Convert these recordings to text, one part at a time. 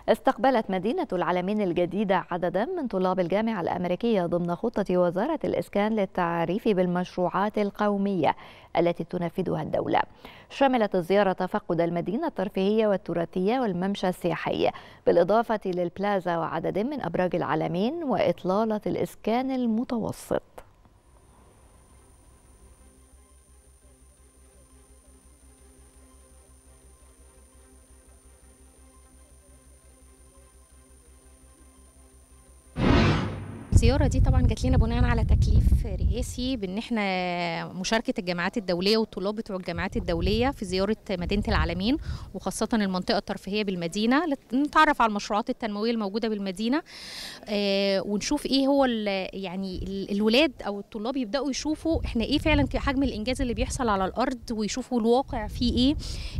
استقبلت مدينة العالمين الجديدة عددا من طلاب الجامعة الأمريكية ضمن خطة وزارة الإسكان للتعريف بالمشروعات القومية التي تنفذها الدولة شملت الزيارة تفقد المدينة الترفيهية والتراثية والممشى السياحي بالإضافة للبلازا وعدد من أبراج العالمين وإطلالة الإسكان المتوسط الزياره دي طبعا جات لنا بناء على تكليف رئاسي بان احنا مشاركه الجامعات الدوليه والطلاب بتوع الجامعات الدوليه في زياره مدينه العالمين وخاصه المنطقه الترفيهيه بالمدينه نتعرف على المشروعات التنمويه الموجوده بالمدينه آه ونشوف ايه هو يعني الولاد او الطلاب يبداوا يشوفوا احنا ايه فعلا حجم الانجاز اللي بيحصل على الارض ويشوفوا الواقع فيه ايه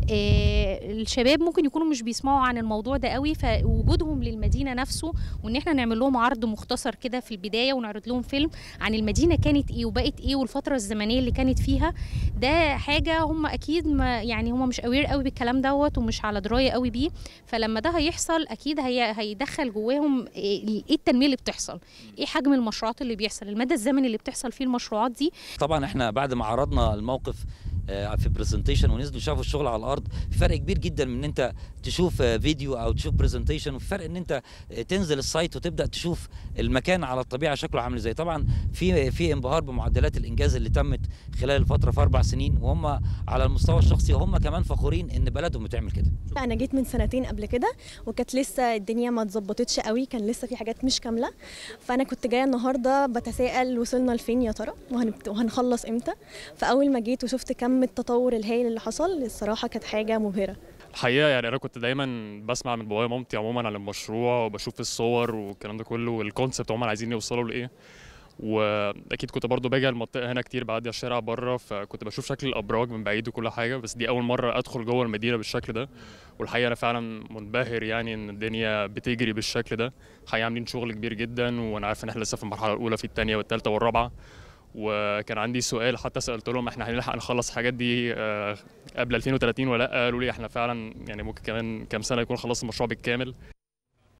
آه الشباب ممكن يكونوا مش بيسمعوا عن الموضوع ده قوي فوجودهم للمدينه نفسه وان احنا نعمل لهم عرض مختصر كده في البدايه ونعرض لهم فيلم عن المدينه كانت ايه وبقت ايه والفتره الزمنيه اللي كانت فيها ده حاجه هم اكيد ما يعني هم مش اوير قوي بالكلام دوت ومش على درايه قوي بيه فلما ده هيحصل اكيد هي هيدخل جواهم ايه التنميه اللي بتحصل ايه حجم المشروعات اللي بيحصل المدى الزمني اللي بتحصل فيه المشروعات دي طبعا احنا بعد ما عرضنا الموقف في برزنتيشن ونزلوا شافوا الشغل على الارض في فرق كبير جدا من ان انت تشوف فيديو او تشوف برزنتيشن وفي فرق ان انت تنزل السايت وتبدا تشوف المكان على الطبيعه شكله عامل ازاي طبعا في في انبهار بمعدلات الانجاز اللي تمت خلال الفتره في اربع سنين وهم على المستوى الشخصي هم كمان فخورين ان بلدهم بتعمل كده انا جيت من سنتين قبل كده وكانت لسه الدنيا ما اتظبطتش قوي كان لسه في حاجات مش كامله فانا كنت جايه النهارده بتساءل وصلنا لفين يا ترى وهنخلص امتى فاول ما جيت وشفت كم التطور الهائل اللي حصل الصراحه كانت حاجه مبهره الحقيقه يعني انا كنت دايما بسمع من بابايا ومامتي عموما عن المشروع وبشوف الصور والكلام ده كله والكونسبت هم عايزين يوصلوا لايه واكيد كنت برضو باجي المنطقه هنا كتير بعدي على الشارع بره فكنت بشوف شكل الابراج من بعيد وكل حاجه بس دي اول مره ادخل جوه المدينه بالشكل ده والحقيقه انا فعلا منبهر يعني ان الدنيا بتجري بالشكل ده الحقيقه عاملين شغل كبير جدا وانا عارف ان احنا لسه في المرحله الاولى في الثانيه والثالثه والرابعه وكان عندي سؤال حتى سالت لهم احنا هنلحق نخلص الحاجات دي قبل 2030 ولا لا قالوا لي احنا فعلا يعني ممكن كمان كام سنه يكون خلصنا المشروع بالكامل